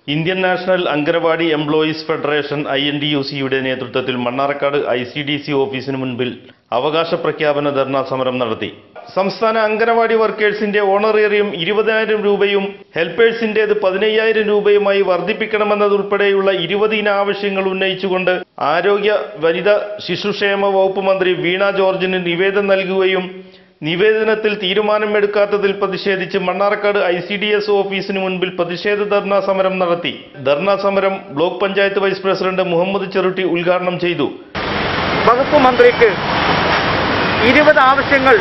Indian National anganwadi employees federation I N D U സിയുടെ നേതൃത്വത്തിൽ Mannarkkad I C D C ഓഫീസിന് മുൻപിൽ അവകാശ പ്രഖ്യാപന ധർണാ സമരം നടത്തി സംസ്ഥാന അംഗനവാടി വർക്കേഴ്സിന്റെ ഓണറേറിയം ഇരുപതിനായിരം രൂപയും ഹെൽപ്പേഴ്സിന്റേത് പതിനയ്യായിരം രൂപയുമായി വർദ്ധിപ്പിക്കണമെന്നതുൾപ്പെടെയുള്ള ഇരുപത് ഇന ആവശ്യങ്ങൾ ഉന്നയിച്ചുകൊണ്ട് ആരോഗ്യ വനിത ശിശുക്ഷേമ വകുപ്പ് മന്ത്രി വീണ ജോർജിന് നിവേദനം നൽകുകയും നിവേദനത്തിൽ തീരുമാനമെടുക്കാത്തതിൽ പ്രതിഷേധിച്ച് Mannarkkad I C D S ഓഫീസിന് മുൻപിൽ പ്രതിഷേധ ധർണാ സമരം നടത്തി ധർണാ സമരം block panchayat vice president Muhammad Cherutty ഉദ്ഘാടനം ചെയ്തു വകുപ്പ് മന്ത്രിക്ക് ഇരുപത് ആവശ്യങ്ങൾ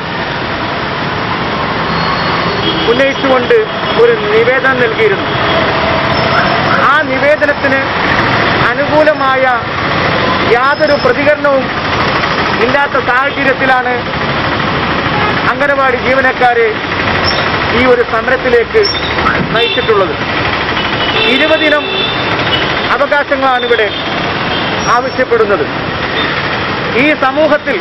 ഉന്നയിച്ചുകൊണ്ട് ഒരു നിവേദനം നൽകിയിരുന്നു ആ നിവേദനത്തിന് അനുകൂലമായ യാതൊരു പ്രതികരണവും ഇല്ലാത്ത സാഹചര്യത്തിലാണ് അംഗനവാടി ജീവനക്കാരെ ഈ ഒരു സമരത്തിലേക്ക് നയിച്ചിട്ടുള്ളത് ഇരുപതിനം അവകാശങ്ങളാണ് ഇവിടെ ആവശ്യപ്പെടുന്നത് ഈ സമൂഹത്തിൽ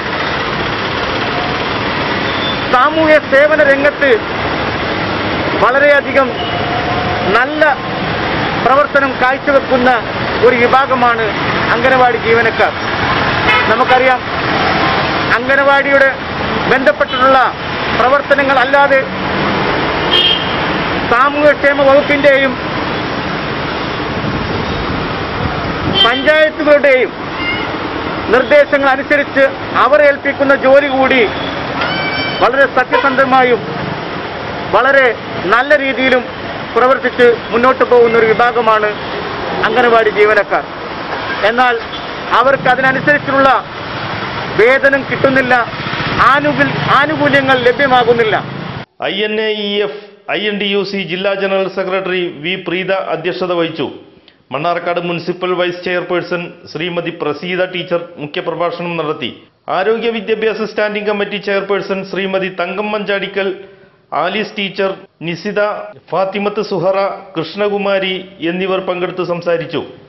സാമൂഹ്യ സേവന രംഗത്ത് വളരെയധികം നല്ല പ്രവർത്തനം കാഴ്ചവെക്കുന്ന ഒരു വിഭാഗമാണ് അംഗനവാടി ജീവനക്കാർ നമുക്കറിയാം അംഗനവാടിയുടെ ബന്ധപ്പെട്ടിട്ടുള്ള പ്രവർത്തനങ്ങൾ അല്ലാതെ സാമൂഹ്യക്ഷേമ വകുപ്പിന്റെയും പഞ്ചായത്തുകളുടെയും നിർദ്ദേശങ്ങൾ അനുസരിച്ച് അവർ ഏൽപ്പിക്കുന്ന ജോലി കൂടി വളരെ സത്യസന്ധമായും വളരെ നല്ല രീതിയിലും പ്രവർത്തിച്ച് മുന്നോട്ട് പോകുന്ന ഒരു വിഭാഗമാണ് അംഗനവാടി ജീവനക്കാർ എന്നാൽ അവർക്ക് അതിനനുസരിച്ചുള്ള വേതനം കിട്ടുന്നില്ല ആനുകൂൽ ആനുകൂല്യങ്ങൾ ലഭ്യമാകുന്നില്ല I N A E F I N D U C ജില്ലാ ജനറൽ സെക്രട്ടറി വി പ്രീത അധ്യക്ഷത വഹിച്ചു Mannarkkad municipal vice chairperson Shrimati Praseetha teacher മുഖ്യപ്രഭാഷണം നടത്തി ആരോഗ്യ വിദ്യാഭ്യാസ standing committee chairperson Shrimati Thankam Manjadikkal Alice teacher Nisitha Fathimath Suhara Krishnakumari എന്നിവർ പങ്കെടുത്ത് സംസാരിച്ചു